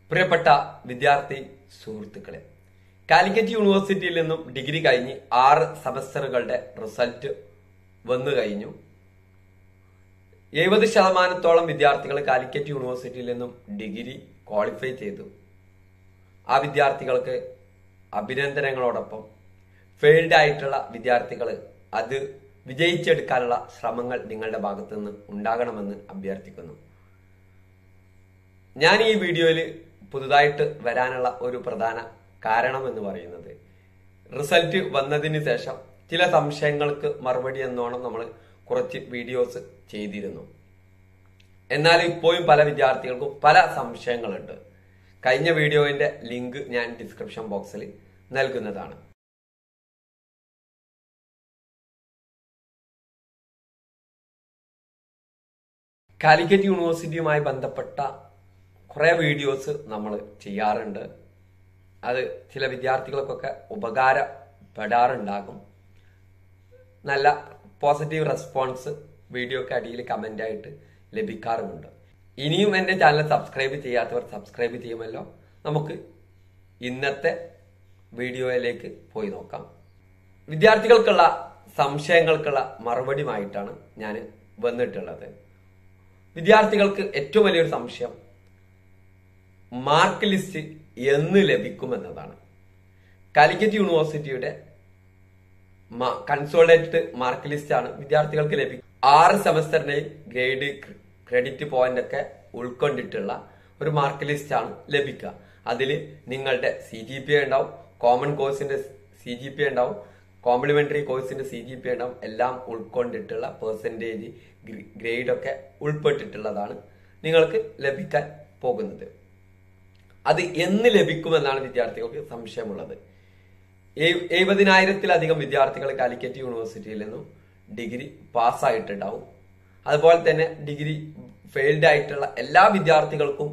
പ്രിയപ്പെട്ട വിദ്യാർത്ഥി സുഹൃത്തുക്കളെ കാലിക്കറ്റ് യൂണിവേഴ്സിറ്റിയിൽ നിന്നും ഡിഗ്രി കഴിഞ്ഞ് ആറ് സെമസ്റ്ററുകളുടെ റിസൾട്ട് വന്നു കഴിഞ്ഞു എഴുപത് ശതമാനത്തോളം വിദ്യാർത്ഥികൾ കാലിക്കറ്റ് യൂണിവേഴ്സിറ്റിയിൽ നിന്നും ഡിഗ്രി ക്വാളിഫൈ ചെയ്തു ആ വിദ്യാർത്ഥികൾക്ക് അഭിനന്ദനങ്ങളോടൊപ്പം ഫെയിൽഡ് ആയിട്ടുള്ള വിദ്യാർത്ഥികൾ അത് വിജയിച്ചെടുക്കാനുള്ള ശ്രമങ്ങൾ നിങ്ങളുടെ ഭാഗത്തു നിന്ന് ഉണ്ടാകണമെന്ന് അഭ്യർത്ഥിക്കുന്നു ഞാൻ ഈ വീഡിയോയിൽ പുതുതായിട്ട് വരാനുള്ള ഒരു പ്രധാന കാരണം എന്ന് പറയുന്നത് റിസൾട്ട് വന്നതിന് ശേഷം ചില സംശയങ്ങൾക്ക് മറുപടി എന്നോണം നമ്മൾ കുറച്ച് വീഡിയോസ് ചെയ്തിരുന്നു എന്നാൽ ഇപ്പോഴും പല വിദ്യാർത്ഥികൾക്കും പല സംശയങ്ങളുണ്ട് കഴിഞ്ഞ വീഡിയോയുടെ ലിങ്ക് ഞാൻ ഡിസ്ക്രിപ്ഷൻ ബോക്സിൽ നൽകുന്നതാണ് കാലിക്കറ്റ് യൂണിവേഴ്സിറ്റിയുമായി ബന്ധപ്പെട്ട കുറേ വീഡിയോസ് നമ്മൾ ചെയ്യാറുണ്ട് അത് ചില വിദ്യാർത്ഥികൾക്കൊക്കെ ഉപകാരപ്പെടാറുണ്ടാകും നല്ല പോസിറ്റീവ് റെസ്പോൺസ് വീഡിയോക്ക് അടിയിൽ കമൻ്റ് ആയിട്ട് ലഭിക്കാറുമുണ്ട് ഇനിയും എൻ്റെ ചാനൽ സബ്സ്ക്രൈബ് ചെയ്യാത്തവർ സബ്സ്ക്രൈബ് ചെയ്യുമല്ലോ നമുക്ക് ഇന്നത്തെ വീഡിയോയിലേക്ക് പോയി നോക്കാം വിദ്യാർത്ഥികൾക്കുള്ള സംശയങ്ങൾക്കുള്ള മറുപടിയുമായിട്ടാണ് ഞാൻ വന്നിട്ടുള്ളത് വിദ്യാർത്ഥികൾക്ക് ഏറ്റവും വലിയൊരു സംശയം മാർക്ക് ലിസ്റ്റ് എന്ന് ലഭിക്കുമെന്നതാണ് കാലിക്കറ്റ് യൂണിവേഴ്സിറ്റിയുടെ കൺസോൾട്ടേറ്റഡ് മാർക്ക് ലിസ്റ്റ് ആണ് വിദ്യാർത്ഥികൾക്ക് ലഭിക്കും ആറ് സെമസ്റ്ററിന്റെയും ഗ്രേഡ് ക്രെഡിറ്റ് പോയിന്റ് ഒക്കെ ഉൾക്കൊണ്ടിട്ടുള്ള ഒരു മാർക്ക് ലിസ്റ്റ് ആണ് ലഭിക്കുക അതിൽ നിങ്ങളുടെ സി ജി പി ഉണ്ടാവും കോമൺ കോഴ്സിന്റെ സി ജി പി ഉണ്ടാവും കോംപ്ലിമെന്ററി കോഴ്സിന്റെ സി ജി പി ഉണ്ടാവും എല്ലാം ഉൾക്കൊണ്ടിട്ടുള്ള പെർസെൻറ്റേജ് ഗ്രേഡ് ഒക്കെ ഉൾപ്പെട്ടിട്ടുള്ളതാണ് നിങ്ങൾക്ക് ലഭിക്കാൻ പോകുന്നത് അത് എന്ന് ലഭിക്കുമെന്നാണ് വിദ്യാർത്ഥികൾക്ക് സംശയമുള്ളത് എഴുപതിനായിരത്തിലധികം വിദ്യാർത്ഥികൾ കാലിക്കറ്റ് യൂണിവേഴ്സിറ്റിയിൽ നിന്നും ഡിഗ്രി പാസ്സായിട്ടുണ്ടാവും അതുപോലെ തന്നെ ഡിഗ്രി ഫെയിൽഡ് ആയിട്ടുള്ള എല്ലാ വിദ്യാർത്ഥികൾക്കും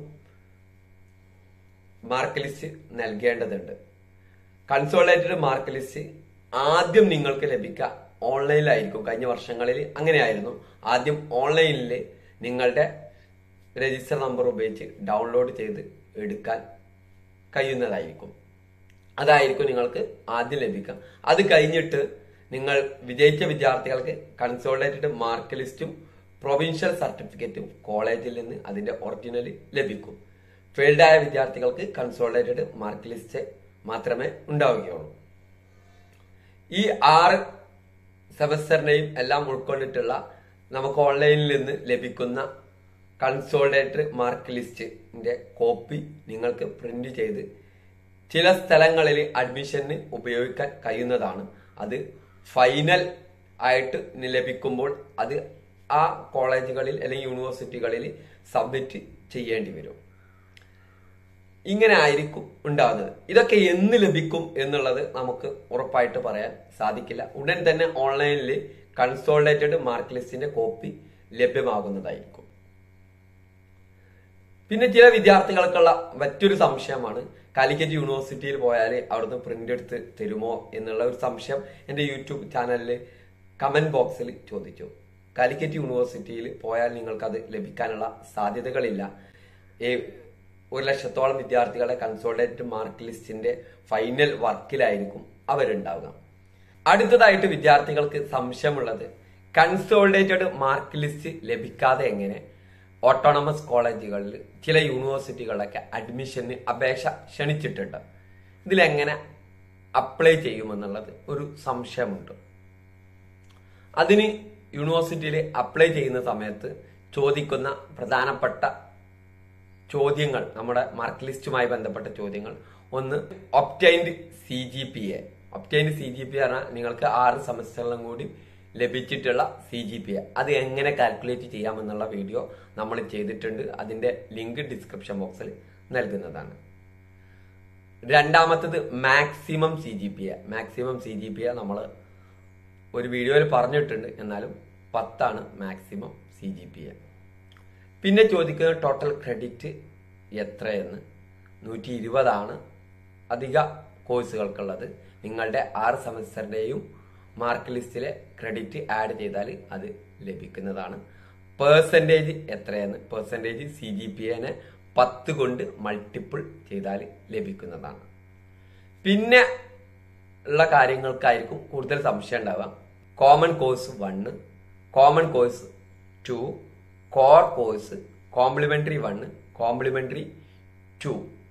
മാർക്ക് ലിസ്റ്റ് നൽകേണ്ടതുണ്ട് കൺസോളേറ്റഡ് മാർക്ക് ലിസ്റ്റ് ആദ്യം നിങ്ങൾക്ക് ലഭിക്കുക ഓൺലൈനിലായിരിക്കും കഴിഞ്ഞ വർഷങ്ങളിൽ അങ്ങനെയായിരുന്നു ആദ്യം ഓൺലൈനിൽ നിങ്ങളുടെ രജിസ്റ്റർ നമ്പർ ഉപയോഗിച്ച് ഡൗൺലോഡ് ചെയ്ത് എടുക്കാൻ കഴിയുന്നതായിരിക്കും അതായിരിക്കും നിങ്ങൾക്ക് ആദ്യം ലഭിക്കുക അത് കഴിഞ്ഞിട്ട് നിങ്ങൾ വിജയിച്ച വിദ്യാർത്ഥികൾക്ക് കൺസോൾട്ടേറ്റഡ് മാർക്ക് ലിസ്റ്റും പ്രൊവിൻഷ്യൽ സർട്ടിഫിക്കറ്റും കോളേജിൽ നിന്ന് അതിന്റെ ഒറിജിനൽ ലഭിക്കും ഫെയിൽഡ് ആയ വിദ്യാർത്ഥികൾക്ക് കൺസോൾട്ടേറ്റഡ് മാർക്ക് ലിസ്റ്റ് മാത്രമേ ഉണ്ടാവുകയുള്ളൂ ഈ ആറ് സെമസ്റ്ററിനെയും എല്ലാം ഉൾക്കൊണ്ടിട്ടുള്ള നമുക്ക് ഓൺലൈനിൽ നിന്ന് ലഭിക്കുന്ന കൺസോൾട്ടേറ്റഡ് മാർക്ക് ലിസ്റ്റിന്റെ കോപ്പി നിങ്ങൾക്ക് പ്രിന്റ് ചെയ്ത് ചില സ്ഥലങ്ങളിൽ അഡ്മിഷന് ഉപയോഗിക്കാൻ കഴിയുന്നതാണ് അത് ഫൈനൽ ആയിട്ട് ലഭിക്കുമ്പോൾ അത് ആ കോളേജുകളിൽ അല്ലെങ്കിൽ യൂണിവേഴ്സിറ്റികളിൽ സബ്മിറ്റ് ചെയ്യേണ്ടി വരും ഇങ്ങനെ ആയിരിക്കും ഉണ്ടാകുന്നത് ഇതൊക്കെ എന്ന് ലഭിക്കും എന്നുള്ളത് നമുക്ക് ഉറപ്പായിട്ട് പറയാൻ സാധിക്കില്ല ഉടൻ തന്നെ ഓൺലൈനിൽ കൺസോൾട്ടേറ്റഡ് മാർക്ക് ലിസ്റ്റിന്റെ കോപ്പി ലഭ്യമാകുന്നതായിരിക്കും പിന്നെ ചില വിദ്യാർത്ഥികൾക്കുള്ള മറ്റൊരു സംശയമാണ് കാലിക്കറ്റ് യൂണിവേഴ്സിറ്റിയിൽ പോയാൽ അവിടുന്ന് പ്രിന്റ് എടുത്ത് തരുമോ എന്നുള്ള ഒരു സംശയം എൻ്റെ യൂട്യൂബ് ചാനലിൽ കമന്റ് ബോക്സിൽ ചോദിച്ചു കാലിക്കറ്റ് യൂണിവേഴ്സിറ്റിയിൽ പോയാൽ നിങ്ങൾക്കത് ലഭിക്കാനുള്ള സാധ്യതകളില്ല ഒരു ലക്ഷത്തോളം വിദ്യാർത്ഥികളെ കൺസോൾട്ടേറ്റഡ് മാർക്ക് ലിസ്റ്റിന്റെ ഫൈനൽ വർക്കിലായിരിക്കും അവരുണ്ടാവുക അടുത്തതായിട്ട് വിദ്യാർത്ഥികൾക്ക് സംശയമുള്ളത് കൺസോൾട്ടേറ്റഡ് മാർക്ക് ലിസ്റ്റ് ലഭിക്കാതെ എങ്ങനെ ഓട്ടോണമസ് കോളേജുകളിൽ ചില യൂണിവേഴ്സിറ്റികളിലൊക്കെ അഡ്മിഷന് അപേക്ഷ ക്ഷണിച്ചിട്ടുണ്ട് ഇതിലെങ്ങനെ അപ്ലൈ ചെയ്യുമെന്നുള്ളത് ഒരു സംശയമുണ്ട് അതിന് യൂണിവേഴ്സിറ്റിയിൽ അപ്ലൈ ചെയ്യുന്ന സമയത്ത് ചോദിക്കുന്ന പ്രധാനപ്പെട്ട ചോദ്യങ്ങൾ നമ്മുടെ മാർക്ക് ലിസ്റ്റുമായി ബന്ധപ്പെട്ട ചോദ്യങ്ങൾ ഒന്ന് obtained C G P A obtained C G P പറഞ്ഞാൽ നിങ്ങൾക്ക് ആറ് സെമസ്റ്ററിലും കൂടി ലഭിച്ചിട്ടുള്ള സി ജി പി എ അത് എങ്ങനെ കാൽക്കുലേറ്റ് ചെയ്യാമെന്നുള്ള വീഡിയോ നമ്മൾ ചെയ്തിട്ടുണ്ട് അതിന്റെ ലിങ്ക് ഡിസ്ക്രിപ്ഷൻ ബോക്സിൽ നൽകുന്നതാണ് രണ്ടാമത്തത് maximum C G P A maximum C G P A നമ്മൾ ഒരു വീഡിയോയിൽ പറഞ്ഞിട്ടുണ്ട് എന്നാലും പത്താണ് maximum C G P A പിന്നെ ചോദിക്കുന്ന ടോട്ടൽ ക്രെഡിറ്റ് എത്രയെന്ന് നൂറ്റി ഇരുപതാണ് അധിക കോഴ്സുകൾക്കുള്ളത് നിങ്ങളുടെ ആറ് സെമസ്റ്ററിൻ്റെയും മാർക്ക് ലിസ്റ്റിലെ ക്രെഡിറ്റ് ആഡ് ചെയ്താൽ അത് ലഭിക്കുന്നതാണ് പേഴ്സൻറ്റേജ് എത്രയെന്ന് പേഴ്സൻറ്റേജ് സി ജി പി എനെ പത്ത് കൊണ്ട് മൾട്ടിപ്പിൾ ചെയ്താൽ ലഭിക്കുന്നതാണ് പിന്നെ ഉള്ള കാര്യങ്ങൾക്കായിരിക്കും കൂടുതൽ സംശയം ഉണ്ടാവുക common course one common course two core course complementary one complementary two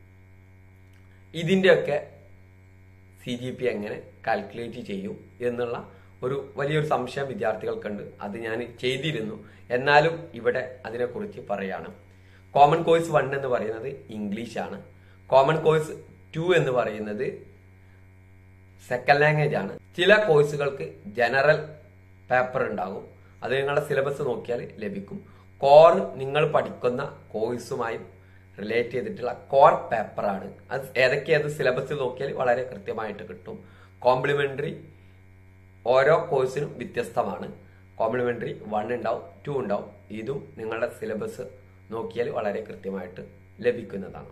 ഇതിൻ്റെയൊക്കെ സി ജി പി എങ്ങനെ കാൽക്കുലേറ്റ് ചെയ്യും എന്നുള്ള ഒരു വലിയൊരു സംശയം വിദ്യാർത്ഥികൾക്കുണ്ട് അത് ഞാൻ ചെയ്തിരുന്നു എന്നാലും ഇവിടെ അതിനെക്കുറിച്ച് പറയാണ് കോമൺ കോഴ്സ് വൺ എന്ന് പറയുന്നത് ഇംഗ്ലീഷാണ് കോമൺ കോഴ്സ് ടു എന്ന് പറയുന്നത് സെക്കൻഡ് ലാംഗ്വേജ് ആണ് ചില കോഴ്സുകൾക്ക് ജനറൽ പേപ്പർ ഉണ്ടാകും അത് നിങ്ങളുടെ സിലബസ് നോക്കിയാൽ ലഭിക്കും കോർ നിങ്ങൾ പഠിക്കുന്ന കോഴ്സുമായി റിലേറ്റ് ചെയ്തിട്ടുള്ള കോർ പേപ്പറാണ് അത് ഏതൊക്കെയത് സിലബസിൽ നോക്കിയാൽ വളരെ കൃത്യമായിട്ട് കിട്ടും കോംപ്ലിമെന്ററി ഓരോ കോഴ്സിനും വ്യത്യസ്തമാണ് കോംപ്ലിമെന്ററി വൺ ഉണ്ടാവും ടു ഉണ്ടാവും ഇതും നിങ്ങളുടെ സിലബസ് നോക്കിയാൽ വളരെ കൃത്യമായിട്ട് ലഭിക്കുന്നതാണ്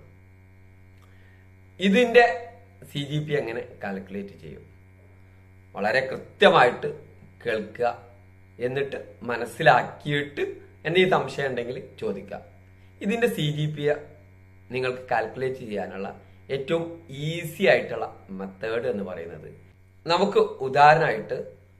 ഇതിന്റെ സി ജി പി എങ്ങനെ കാൽക്കുലേറ്റ് ചെയ്യും വളരെ കൃത്യമായിട്ട് കേൾക്കുക എന്നിട്ട് മനസ്സിലാക്കിയിട്ട് എന്തെങ്കിലും സംശയം ഉണ്ടെങ്കിൽ ചോദിക്കാം ഇതിന്റെ സി ജി പി നിങ്ങൾക്ക് കാൽക്കുലേറ്റ് ചെയ്യാനുള്ള ഏറ്റവും ഈസി ആയിട്ടുള്ള മെത്തേഡ് എന്ന് പറയുന്നത് നമുക്ക് ഉദാഹരണമായിട്ട്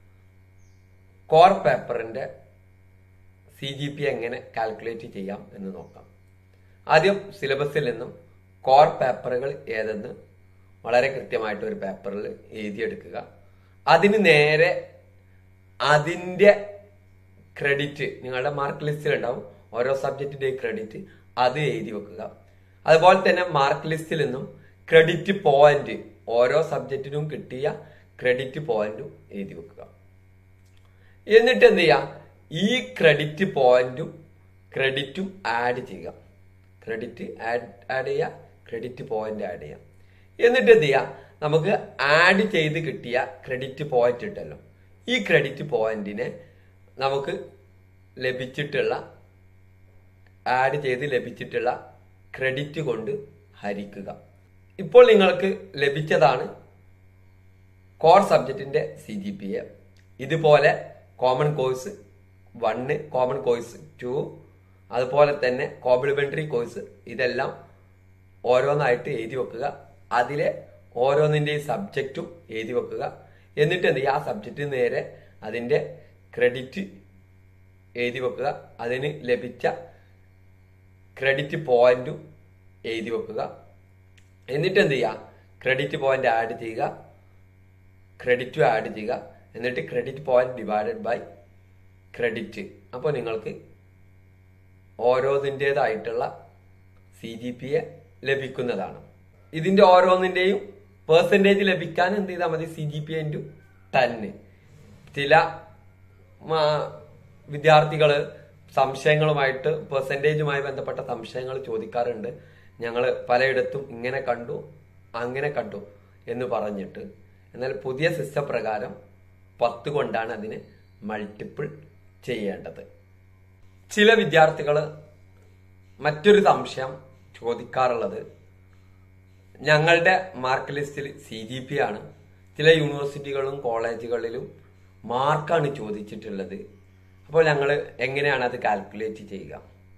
കോർ പേപ്പറിന്റെ സി ജി പി എങ്ങനെ കാൽക്കുലേറ്റ് ചെയ്യാം എന്ന് നോക്കാം ആദ്യം സിലബസിൽ നിന്നും കോർ പേപ്പറുകൾ ഏതെന്ന് വളരെ കൃത്യമായിട്ട് ഒരു പേപ്പറിൽ എഴുതിയെടുക്കുക അതിന് നേരെ അതിന്റെ ക്രെഡിറ്റ് നിങ്ങളുടെ മാർക്ക് ലിസ്റ്റിൽ ഉണ്ടാവും ഓരോ സബ്ജക്റ്റിന്റെ ക്രെഡിറ്റ് അത് എഴുതി വെക്കുക അതുപോലെ തന്നെ മാർക്ക് ലിസ്റ്റിൽ നിന്നും ക്രെഡിറ്റ് പോയിന്റ് ഓരോ സബ്ജക്റ്റിനും കിട്ടിയ ക്രെഡിറ്റ് പോയിന്റും എഴുതി വെക്കുക എന്നിട്ട് എന്ത് ചെയ്യാം ഈ ക്രെഡിറ്റ് പോയിന്റും ക്രെഡിറ്റും ആഡ് ചെയ്യുക ക്രെഡിറ്റ് ആഡ് ആഡ് ചെയ്യുക ക്രെഡിറ്റ് പോയിന്റ് ആഡ് ചെയ്യാം എന്നിട്ട് എന്ത് ചെയ്യാം നമുക്ക് ആഡ് ചെയ്ത് കിട്ടിയ ക്രെഡിറ്റ് പോയിന്റ് ഉണ്ടല്ലോ ഈ ക്രെഡിറ്റ് പോയിന്റിനെ നമുക്ക് ലഭിച്ചിട്ടുള്ള ആഡ് ചെയ്ത് ലഭിച്ചിട്ടുള്ള ക്രെഡിറ്റ് കൊണ്ട് ഹരിക്കുക ഇപ്പോൾ നിങ്ങൾക്ക് ലഭിച്ചതാണ് കോർ സബ്ജക്റ്റിന്റെ സി ജി പി എ ഇതുപോലെ common course one common course two അതുപോലെ തന്നെ കോംപ്ലിമെന്ററി കോഴ്സ് ഇതെല്ലാം ഓരോന്നായിട്ട് എഴുതി വെക്കുക അതിലെ ഓരോന്നിന്റെയും സബ്ജക്റ്റും എഴുതി വെക്കുക എന്നിട്ട് എന്ത് ചെയ്യുക ആ സബ്ജക്റ്റ് നേരെ അതിന്റെ ക്രെഡിറ്റ് എഴുതി വെക്കുക അതിന് ലഭിച്ച ക്രെഡിറ്റ് പോയിന്റും എഴുതി വെക്കുക എന്നിട്ട് എന്ത് ചെയ്യുക ക്രെഡിറ്റ് പോയിന്റ് ആഡ് ചെയ്യുക ക്രെഡിറ്റും ആഡ് ചെയ്യുക എന്നിട്ട് credit point divided by credit അപ്പോൾ നിങ്ങൾക്ക് ഓരോന്നിൻ്റെതായിട്ടുള്ള സി ജി പി എ ലഭിക്കുന്നതാണ് ഇതിന്റെ ഓരോന്നിന്റെയും പേഴ്സൻറ്റേജ് ലഭിക്കാൻ എന്ത് ചെയ്താൽ മതി സി ജി പി ഇൻറ്റു ടെന്ന് ചില വിദ്യാർത്ഥികള് സംശയങ്ങളുമായിട്ട് പെർസെൻറ്റേജുമായി ബന്ധപ്പെട്ട സംശയങ്ങൾ ചോദിക്കാറുണ്ട് ഞങ്ങൾ പലയിടത്തും ഇങ്ങനെ കണ്ടു അങ്ങനെ കണ്ടു എന്ന് പറഞ്ഞിട്ട് എന്നാൽ പുതിയ സിസ്റ്റം പ്രകാരം പത്ത് കൊണ്ടാണ് അതിനെ മൾട്ടിപ്പിൾ ചെയ്യേണ്ടത് ചില വിദ്യാർത്ഥികൾ മറ്റൊരു സംശയം ചോദിക്കാറുള്ളത് ഞങ്ങളുടെ മാർക്ക് ലിസ്റ്റിൽ സി ജി പി ആണ് ചില യൂണിവേഴ്സിറ്റികളും കോളേജുകളിലും മാർക്കാണ് ചോദിച്ചിട്ടുള്ളത് അപ്പോൾ ഞങ്ങൾ എങ്ങനെയാണ് അത് കാൽക്കുലേറ്റ് ചെയ്യുക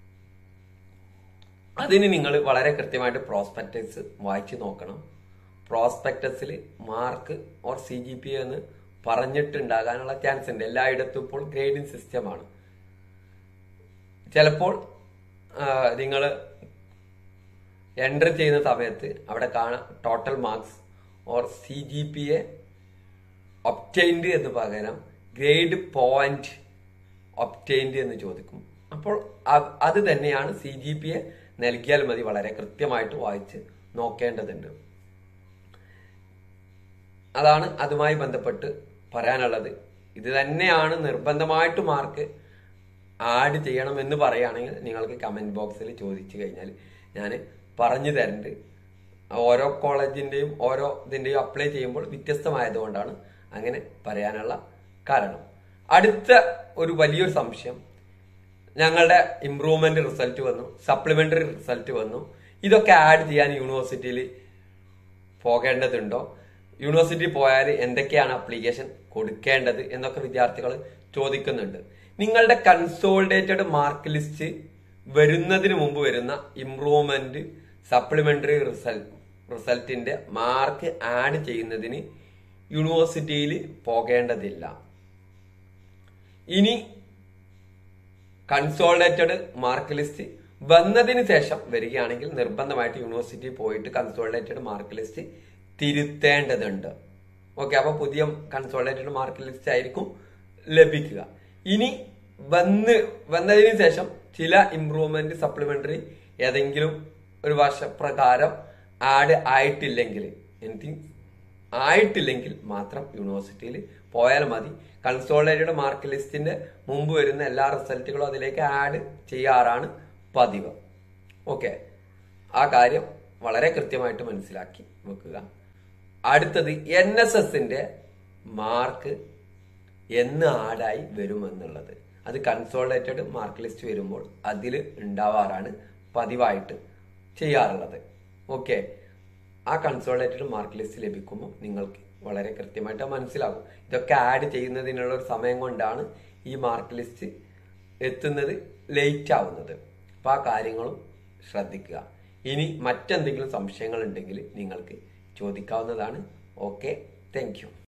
അതിന് നിങ്ങൾ വളരെ കൃത്യമായിട്ട് പ്രോസ്പെക്ടസ് വായിച്ചു നോക്കണം പ്രോസ്പെക്ടസിൽ mark or C G P എന്ന് പറഞ്ഞിട്ടുണ്ടാകാനുള്ള ചാൻസ് ഉണ്ട് എല്ലായിടത്തും ഇപ്പോൾ ഗ്രേഡിംഗ് സിസ്റ്റമാണ് ചിലപ്പോൾ നിങ്ങൾ എൻറ്റർ ചെയ്യുന്ന സമയത്ത് അവിടെ കാണാം total marks or C G P A obtained എന്ന് പകരം ഗ്രേഡ് പോയിന്റ് ഒപ്റ്റൈൻഡ് എന്ന് ചോദിക്കും അപ്പോൾ അത് തന്നെയാണ് സി ജി പി എ നൽകിയാൽ മതി വളരെ കൃത്യമായിട്ട് വായിച്ച് നോക്കേണ്ടതുണ്ട് അതാണ് അതുമായി ബന്ധപ്പെട്ട് പറയാനുള്ളത് ഇത് തന്നെയാണ് നിർബന്ധമായിട്ട് മാർക്ക് ആഡ് ചെയ്യണം എന്ന് പറയുകയാണെങ്കിൽ നിങ്ങൾക്ക് കമന്റ് ബോക്സിൽ ചോദിച്ചു കഴിഞ്ഞാൽ ഞാൻ പറഞ്ഞു തരുന്നുണ്ട് ഓരോ കോളേജിന്റെയും ഓരോ ഇതിന്റെയും അപ്ലൈ ചെയ്യുമ്പോൾ വ്യത്യസ്തമായതുകൊണ്ടാണ് അങ്ങനെ പറയാനുള്ള കാരണം അടുത്ത ഒരു വലിയൊരു സംശയം ഞങ്ങളുടെ ഇംപ്രൂവ്മെന്റ് റിസൾട്ട് വന്നു സപ്ലിമെന്ററി റിസൾട്ട് വന്നു ഇതൊക്കെ ആഡ് ചെയ്യാൻ യൂണിവേഴ്സിറ്റിയിൽ പോകേണ്ടതുണ്ടോ യൂണിവേഴ്സിറ്റി പോയാൽ എന്തൊക്കെയാണ് അപ്ലിക്കേഷൻ കൊടുക്കേണ്ടത് എന്നൊക്കെ വിദ്യാർത്ഥികൾ ചോദിക്കുന്നുണ്ട് നിങ്ങളുടെ കൺസോൾഡേറ്റഡ് മാർക്ക് ലിസ്റ്റ് വരുന്നതിന് മുമ്പ് വരുന്ന ഇംപ്രൂവ്മെന്റ് സപ്ലിമെന്ററി റിസൾട്ട് റിസൾട്ടിന്റെ മാർക്ക് ആഡ് ചെയ്യുന്നതിന് യൂണിവേഴ്സിറ്റിയിൽ പോകേണ്ടതില്ല ഇനി കൺസോളിഡേറ്റഡ് മാർക്ക് ലിസ്റ്റ് വന്നതിന് ശേഷം വരികയാണെങ്കിൽ നിർബന്ധമായിട്ട് യൂണിവേഴ്സിറ്റി പോയിട്ട് കൺസോളിഡേറ്റഡ് മാർക്ക് ലിസ്റ്റ് തിരുത്തേണ്ടതുണ്ട് ഓക്കെ അപ്പൊ പുതിയ കൺസോളിഡേറ്റഡ് മാർക്ക് ലിസ്റ്റ് ആയിരിക്കും ലഭിക്കുക ഇനി വന്ന് വന്നതിന് ശേഷം ചില ഇംപ്രൂവ്മെന്റ് സപ്ലിമെന്ററി ഏതെങ്കിലും ഒരു വർഷപ്രകാരം ആഡ് ആയിട്ടില്ലെങ്കിൽ എനിത്തിങ് ആയിട്ടില്ലെങ്കിൽ മാത്രം യൂണിവേഴ്സിറ്റിയിൽ പോയാൽ മതി കൺസോളിഡേറ്റഡ് മാർക്ക് ലിസ്റ്റിന്റെ മുമ്പ് വരുന്ന എല്ലാ റിസൾട്ടുകളും അതിലേക്ക് ആഡ് ചെയ്യാറാണ് പതിവ് ഓക്കെ ആ കാര്യം വളരെ കൃത്യമായിട്ട് മനസ്സിലാക്കി വെക്കുക അടുത്തത് എൻ എസ് എസിന്റെ മാർക്ക് എന്ന് ആഡായി വരുമെന്നുള്ളത് അത് കൺസോളിഡേറ്റഡ് മാർക്ക് ലിസ്റ്റ് വരുമ്പോൾ അതിൽ ഉണ്ടാവാറാണ് പതിവായിട്ട് ചെയ്യാറുള്ളത് ഓക്കെ ആ കൺസോളിഡേറ്റഡ് മാർക്ക് ലിസ്റ്റ് ലഭിക്കുമ്പോൾ നിങ്ങൾക്ക് വളരെ കൃത്യമായിട്ട് മനസ്സിലാകും ഇതൊക്കെ ആഡ് ചെയ്യുന്നതിനുള്ള ഒരു സമയം കൊണ്ടാണ് ഈ മാർക്ക് ലിസ്റ്റ് എത്തുന്നത് ലേറ്റ് ആവുന്നത് അപ്പൊ ആ കാര്യങ്ങളും ശ്രദ്ധിക്കുക ഇനി മറ്റെന്തെങ്കിലും സംശയങ്ങൾ ഉണ്ടെങ്കിൽ നിങ്ങൾക്ക് ചോദിക്കാവുന്നതാണ് ഓക്കെ താങ്ക്